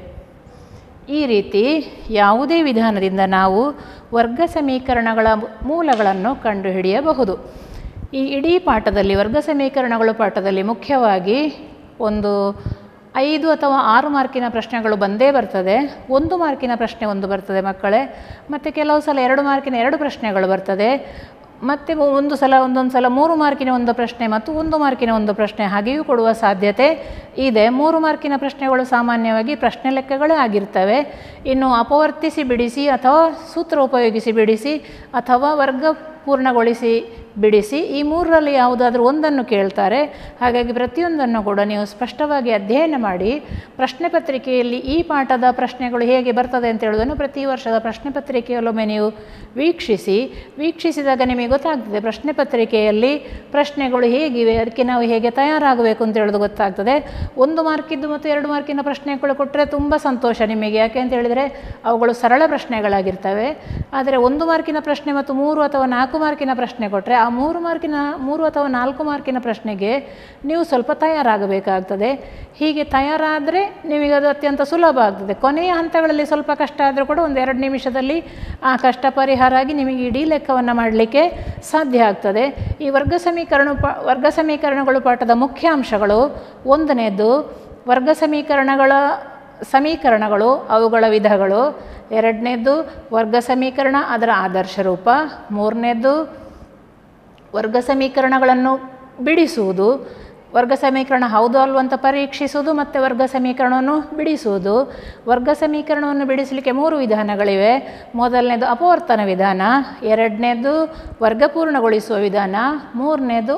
ಈ ರೀತಿ ಯಾವುದೇ ವಿಧಾನದಿಂದ ನಾವು ವರ್ಗ ಸಮೀಕರಣಗಳ ಮೂಲಗಳನ್ನು ಕಂಡುಹಿಡಿಯಬಹುದು ಈ ಇಡೀ ಪಾಠದಲ್ಲಿ ವರ್ಗ ಸಮೀಕರಣಗಳು ಪಾಠದಲ್ಲಿ ಮುಖ್ಯವಾಗಿ ಒಂದು ಐದು ಅಥವಾ ಆರು ಮಾರ್ಕಿನ ಪ್ರಶ್ನೆಗಳು ಬಂದೇ ಬರ್ತದೆ ಒಂದು ಮಾರ್ಕಿನ ಪ್ರಶ್ನೆ ಒಂದು ಬರ್ತದೆ ಮಕ್ಕಳೇ ಮತ್ತು ಕೆಲವು ಸಲ ಎರಡು ಮಾರ್ಕಿನ ಎರಡು ಪ್ರಶ್ನೆಗಳು ಬರ್ತದೆ ಮತ್ತು ಒಂದು ಸಲ ಒಂದೊಂದು ಸಲ ಮೂರು ಮಾರ್ಕಿನ ಒಂದು ಪ್ರಶ್ನೆ ಮತ್ತು ಒಂದು ಮಾರ್ಕಿನ ಒಂದು ಪ್ರಶ್ನೆ ಹಾಗೆಯೂ ಕೊಡುವ ಸಾಧ್ಯತೆ ಇದೆ ಮೂರು ಮಾರ್ಕಿನ ಪ್ರಶ್ನೆಗಳು ಸಾಮಾನ್ಯವಾಗಿ ಪ್ರಶ್ನೆ ಲೆಕ್ಕಗಳೇ ಆಗಿರ್ತವೆ ಇನ್ನು ಅಪವರ್ತಿಸಿ ಬಿಡಿಸಿ ಅಥವಾ ಸೂತ್ರ ಉಪಯೋಗಿಸಿ ಬಿಡಿಸಿ ಅಥವಾ ವರ್ಗ ಪೂರ್ಣಗೊಳಿಸಿ ಬಿಡಿಸಿ ಈ ಮೂರರಲ್ಲಿ ಯಾವುದಾದ್ರೂ ಒಂದನ್ನು ಕೇಳ್ತಾರೆ ಹಾಗಾಗಿ ಪ್ರತಿಯೊಂದನ್ನು ಕೂಡ ನೀವು ಸ್ಪಷ್ಟವಾಗಿ ಅಧ್ಯಯನ ಮಾಡಿ ಪ್ರಶ್ನೆ ಪತ್ರಿಕೆಯಲ್ಲಿ ಈ ಪಾಠದ ಪ್ರಶ್ನೆಗಳು ಹೇಗೆ ಬರ್ತದೆ ಅಂತ ಹೇಳೋದನ್ನು ಪ್ರತಿ ವರ್ಷದ ಪ್ರಶ್ನೆ ಪತ್ರಿಕೆಯಲ್ಲೊಮ್ಮೆ ನೀವು ವೀಕ್ಷಿಸಿ ವೀಕ್ಷಿಸಿದಾಗ ನಿಮಗೆ ಗೊತ್ತಾಗ್ತದೆ ಪ್ರಶ್ನೆ ಪತ್ರಿಕೆಯಲ್ಲಿ ಪ್ರಶ್ನೆಗಳು ಹೇಗಿವೆ ಅದಕ್ಕೆ ನಾವು ಹೇಗೆ ತಯಾರಾಗಬೇಕು ಅಂತ ಹೇಳೋದು ಗೊತ್ತಾಗ್ತದೆ ಒಂದು ಮಾರ್ಕಿದ್ದು ಮತ್ತು ಎರಡು ಮಾರ್ಕಿನ ಪ್ರಶ್ನೆಗಳು ಕೊಟ್ಟರೆ ತುಂಬ ಸಂತೋಷ ನಿಮಗೆ ಯಾಕೆ ಅಂತ ಹೇಳಿದರೆ ಅವುಗಳು ಸರಳ ಪ್ರಶ್ನೆಗಳಾಗಿರ್ತವೆ ಆದರೆ ಒಂದು ಮಾರ್ಕಿನ ಪ್ರಶ್ನೆ ಮತ್ತು ಮೂರು ಅಥವಾ ನಾಲ್ಕು ಮಾರ್ಕಿನ ಪ್ರಶ್ನೆ ಕೊಟ್ಟರೆ ಆ ಮೂರು ಮಾರ್ಕಿನ ಮೂರು ಅಥವಾ ನಾಲ್ಕು ಮಾರ್ಕಿನ ಪ್ರಶ್ನೆಗೆ ನೀವು ಸ್ವಲ್ಪ ತಯಾರಾಗಬೇಕಾಗ್ತದೆ ಹೀಗೆ ತಯಾರಾದರೆ ನಿಮಗೆ ಅದು ಅತ್ಯಂತ ಸುಲಭ ಆಗ್ತದೆ ಕೊನೆಯ ಹಂತಗಳಲ್ಲಿ ಸ್ವಲ್ಪ ಕಷ್ಟ ಆದರೂ ಕೂಡ ಒಂದು ಎರಡು ನಿಮಿಷದಲ್ಲಿ ಆ ಕಷ್ಟ ಪರಿಹಾರ ಆಗಿ ನಿಮಗೆ ಇಡೀ ಲೆಕ್ಕವನ್ನು ಮಾಡಲಿಕ್ಕೆ ಸಾಧ್ಯ ಆಗ್ತದೆ ಈ ವರ್ಗ ಸಮೀಕರಣ ಪ ವರ್ಗ ಸಮೀಕರಣಗಳು ಪಾಠದ ಮುಖ್ಯ ಅಂಶಗಳು ಒಂದನೇದು ವರ್ಗ ಸಮೀಕರಣಗಳ ಸಮೀಕರಣಗಳು ಅವುಗಳ ವಿಧಗಳು ಎರಡನೇದ್ದು ವರ್ಗ ಸಮೀಕರಣ ಅದರ ಆದರ್ಶ ರೂಪ ಮೂರನೇದ್ದು ವರ್ಗ ಸಮೀಕರಣಗಳನ್ನು ಬಿಡಿಸುವುದು ವರ್ಗ ಸಮೀಕರಣ ಹೌದು ಅಲ್ವ ಅಂತ ಪರೀಕ್ಷಿಸುವುದು ಮತ್ತು ವರ್ಗ ಸಮೀಕರಣವನ್ನು ಬಿಡಿಸುವುದು ವರ್ಗ ಸಮೀಕರಣವನ್ನು ಬಿಡಿಸಲಿಕ್ಕೆ ಮೂರು ವಿಧಾನಗಳಿವೆ ಮೊದಲನೇದು ಅಪವರ್ತನ ವಿಧಾನ ಎರಡನೇದು ವರ್ಗಪೂರ್ಣಗೊಳಿಸುವ ವಿಧಾನ ಮೂರನೇದು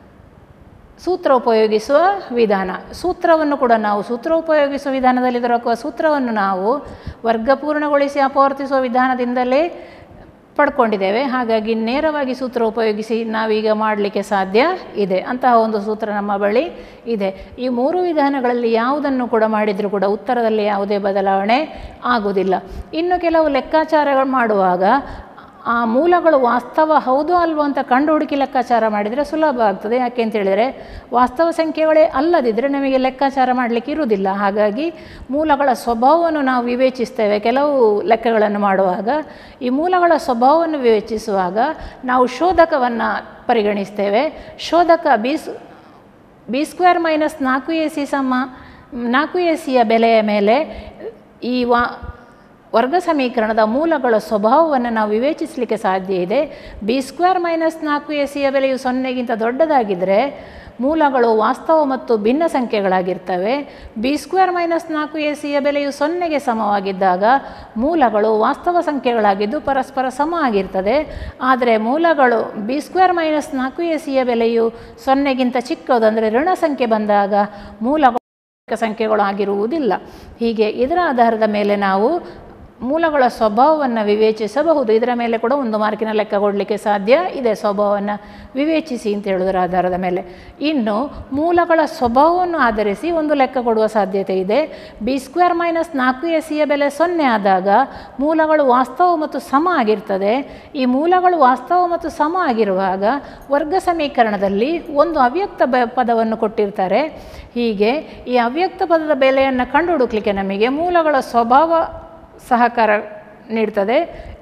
ಸೂತ್ರ ಉಪಯೋಗಿಸುವ ವಿಧಾನ ಸೂತ್ರವನ್ನು ಕೂಡ ನಾವು ಸೂತ್ರ ಉಪಯೋಗಿಸುವ ವಿಧಾನದಲ್ಲಿ ದೊರಕುವ ಸೂತ್ರವನ್ನು ನಾವು ವರ್ಗಪೂರ್ಣಗೊಳಿಸಿ ಅಪವರ್ತಿಸುವ ವಿಧಾನದಿಂದಲೇ ಪಡ್ಕೊಂಡಿದ್ದೇವೆ ಹಾಗಾಗಿ ನೇರವಾಗಿ ಸೂತ್ರ ಉಪಯೋಗಿಸಿ ನಾವೀಗ ಮಾಡಲಿಕ್ಕೆ ಸಾಧ್ಯ ಇದೆ ಅಂತಹ ಒಂದು ಸೂತ್ರ ನಮ್ಮ ಬಳಿ ಇದೆ ಈ ಮೂರು ವಿಧಾನಗಳಲ್ಲಿ ಯಾವುದನ್ನು ಕೂಡ ಮಾಡಿದರೂ ಕೂಡ ಉತ್ತರದಲ್ಲಿ ಯಾವುದೇ ಬದಲಾವಣೆ ಆಗುವುದಿಲ್ಲ ಇನ್ನು ಕೆಲವು ಲೆಕ್ಕಾಚಾರಗಳು ಮಾಡುವಾಗ ಆ ಮೂಲಗಳು ವಾಸ್ತವ ಹೌದು ಅಲ್ವೋ ಅಂತ ಕಂಡು ಹುಡುಕಿ ಲೆಕ್ಕಾಚಾರ ಮಾಡಿದರೆ ಸುಲಭ ಆಗ್ತದೆ ಯಾಕೆ ಅಂತ ಹೇಳಿದರೆ ವಾಸ್ತವ ಸಂಖ್ಯೆಗಳೇ ಅಲ್ಲದಿದ್ದರೆ ನಮಗೆ ಲೆಕ್ಕಾಚಾರ ಮಾಡಲಿಕ್ಕೆ ಇರುವುದಿಲ್ಲ ಹಾಗಾಗಿ ಮೂಲಗಳ ಸ್ವಭಾವವನ್ನು ನಾವು ವಿವೇಚಿಸ್ತೇವೆ ಕೆಲವು ಲೆಕ್ಕಗಳನ್ನು ಮಾಡುವಾಗ ಈ ಮೂಲಗಳ ಸ್ವಭಾವವನ್ನು ವಿವೇಚಿಸುವಾಗ ನಾವು ಶೋಧಕವನ್ನು ಪರಿಗಣಿಸ್ತೇವೆ ಶೋಧಕ ಬೀಸ್ ಬಿ ಸ್ಕ್ವೇರ್ ಮೈನಸ್ ನಾಲ್ಕು ಎ ಸಿ ಸಮ ನಾಲ್ಕು ಎ ಸಿಯ ಬೆಲೆಯ ಮೇಲೆ ಈ ವಾ ವರ್ಗ ಸಮೀಕರಣದ ಮೂಲಗಳ ಸ್ವಭಾವವನ್ನು ನಾವು ವಿವೇಚಿಸಲಿಕ್ಕೆ ಸಾಧ್ಯ ಇದೆ ಬಿ ಸ್ಕ್ವೇರ್ ಮೈನಸ್ ನಾಲ್ಕು ಎ ಸಿಯ ಬೆಲೆಯು ಸೊನ್ನೆಗಿಂತ ದೊಡ್ಡದಾಗಿದ್ದರೆ ಮೂಲಗಳು ವಾಸ್ತವ ಮತ್ತು ಭಿನ್ನ ಸಂಖ್ಯೆಗಳಾಗಿರ್ತವೆ ಬಿ ಸ್ಕ್ವೇರ್ ಮೈನಸ್ ನಾಲ್ಕು ಎ ಸಿಯ ಬೆಲೆಯು ಸೊನ್ನೆಗೆ ಸಮವಾಗಿದ್ದಾಗ ಮೂಲಗಳು ವಾಸ್ತವ ಸಂಖ್ಯೆಗಳಾಗಿದ್ದು ಪರಸ್ಪರ ಸಮ ಆಗಿರ್ತದೆ ಆದರೆ ಮೂಲಗಳು ಬಿ ಸ್ಕ್ವೇರ್ ಮೈನಸ್ ನಾಲ್ಕು ಎ ಸಿಯ ಬೆಲೆಯು ಸೊನ್ನೆಗಿಂತ ಚಿಕ್ಕದು ಅಂದರೆ ಋಣ ಸಂಖ್ಯೆ ಬಂದಾಗ ಮೂಲಗಳು ಸಂಖ್ಯೆಗಳು ಆಗಿರುವುದಿಲ್ಲ ಹೀಗೆ ಇದರ ಆಧಾರದ ಮೇಲೆ ನಾವು ಮೂಲಗಳ ಸ್ವಭಾವವನ್ನು ವಿವೇಚಿಸಬಹುದು ಇದರ ಮೇಲೆ ಕೂಡ ಒಂದು ಮಾರ್ಕಿನ ಲೆಕ್ಕ ಕೊಡಲಿಕ್ಕೆ ಸಾಧ್ಯ ಇದೆ ಸ್ವಭಾವವನ್ನು ವಿವೇಚಿಸಿ ಅಂತ ಹೇಳೋದರ ಆಧಾರದ ಮೇಲೆ ಇನ್ನು ಮೂಲಗಳ ಸ್ವಭಾವವನ್ನು ಆಧರಿಸಿ ಒಂದು ಲೆಕ್ಕ ಕೊಡುವ ಸಾಧ್ಯತೆ ಇದೆ ಬಿ ಸ್ಕ್ವೇರ್ ಮೈನಸ್ ನಾಲ್ಕು ಎ ಸಿಯ ಬೆಲೆ ಸೊನ್ನೆ ಆದಾಗ ಮೂಲಗಳು ವಾಸ್ತವ ಮತ್ತು ಸಮ ಆಗಿರ್ತದೆ ಈ ಮೂಲಗಳು ವಾಸ್ತವ ಮತ್ತು ಸಮ ಆಗಿರುವಾಗ ವರ್ಗ ಸಮೀಕರಣದಲ್ಲಿ ಒಂದು ಅವ್ಯಕ್ತ ಬ ಪದವನ್ನು ಕೊಟ್ಟಿರ್ತಾರೆ ಹೀಗೆ ಈ ಅವ್ಯಕ್ತ ಪದದ ಬೆಲೆಯನ್ನು ಕಂಡು ಹುಡುಕ್ಲಿಕ್ಕೆ ನಮಗೆ ಮೂಲಗಳ ಸ್ವಭಾವ ಸಹಕಾರ ನೀಡ್ತದೆ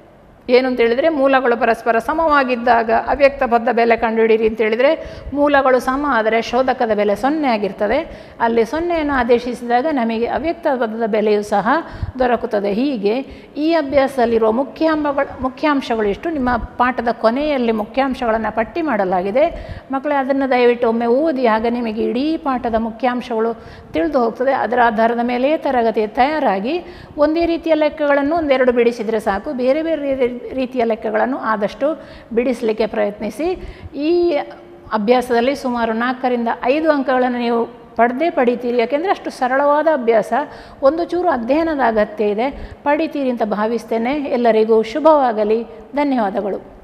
ಏನು ಅಂತ ಹೇಳಿದರೆ ಮೂಲಗಳು ಪರಸ್ಪರ ಸಮವಾಗಿದ್ದಾಗ ಅವ್ಯಕ್ತ ಬದ್ಧ ಬೆಲೆ ಕಂಡುಹಿಡಿಯಿರಿ ಅಂತ ಹೇಳಿದರೆ ಮೂಲಗಳು ಸಮ ಆದರೆ ಶೋಧಕದ ಬೆಲೆ ಸೊನ್ನೆ ಆಗಿರ್ತದೆ ಅಲ್ಲಿ ಸೊನ್ನೆಯನ್ನು ಆದೇಶಿಸಿದಾಗ ನಮಗೆ ಅವ್ಯಕ್ತ ಬದ್ಧದ ಬೆಲೆಯೂ ಸಹ ದೊರಕುತ್ತದೆ ಹೀಗೆ ಈ ಅಭ್ಯಾಸದಲ್ಲಿರುವ ಮುಖ್ಯಾಂಶಗಳು ಮುಖ್ಯಾಂಶಗಳು ಇಷ್ಟು ನಿಮ್ಮ ಪಾಠದ ಕೊನೆಯಲ್ಲಿ ಮುಖ್ಯಾಂಶಗಳನ್ನು ಪಟ್ಟಿ ಮಾಡಲಾಗಿದೆ ಮಕ್ಕಳೇ ಅದನ್ನು ದಯವಿಟ್ಟು ಒಮ್ಮೆ ಓದಿ ಆಗ ನಿಮಗೆ ಇಡೀ ಪಾಠದ ಮುಖ್ಯಾಂಶಗಳು ತಿಳಿದು ಹೋಗ್ತದೆ ಅದರ ಆಧಾರದ ಮೇಲೆಯೇ ತರಗತಿ ತಯಾರಾಗಿ ಒಂದೇ ರೀತಿಯ ಲೆಕ್ಕಗಳನ್ನು ಒಂದೆರಡು ಬಿಡಿಸಿದರೆ ಸಾಕು ಬೇರೆ ಬೇರೆ ರೀ- ರೀತಿಯ ಲೆಕ್ಕಗಳನ್ನು ಆದಷ್ಟು ಬಿಡಿಸಲಿಕ್ಕೆ ಪ್ರಯತ್ನಿಸಿ ಈ ಅಭ್ಯಾಸದಲ್ಲಿ ಸುಮಾರು ನಾಲ್ಕರಿಂದ ಐದು ಅಂಕಗಳನ್ನು ನೀವು ಪಡೆದೇ ಪಡಿತೀರಿ ಯಾಕೆಂದರೆ ಅಷ್ಟು ಸರಳವಾದ ಅಭ್ಯಾಸ ಒಂದು ಚೂರು ಅಧ್ಯಯನದ ಅಗತ್ಯ ಇದೆ ಪಡಿತೀರಿ ಅಂತ ಭಾವಿಸ್ತೇನೆ ಎಲ್ಲರಿಗೂ ಶುಭವಾಗಲಿ ಧನ್ಯವಾದಗಳು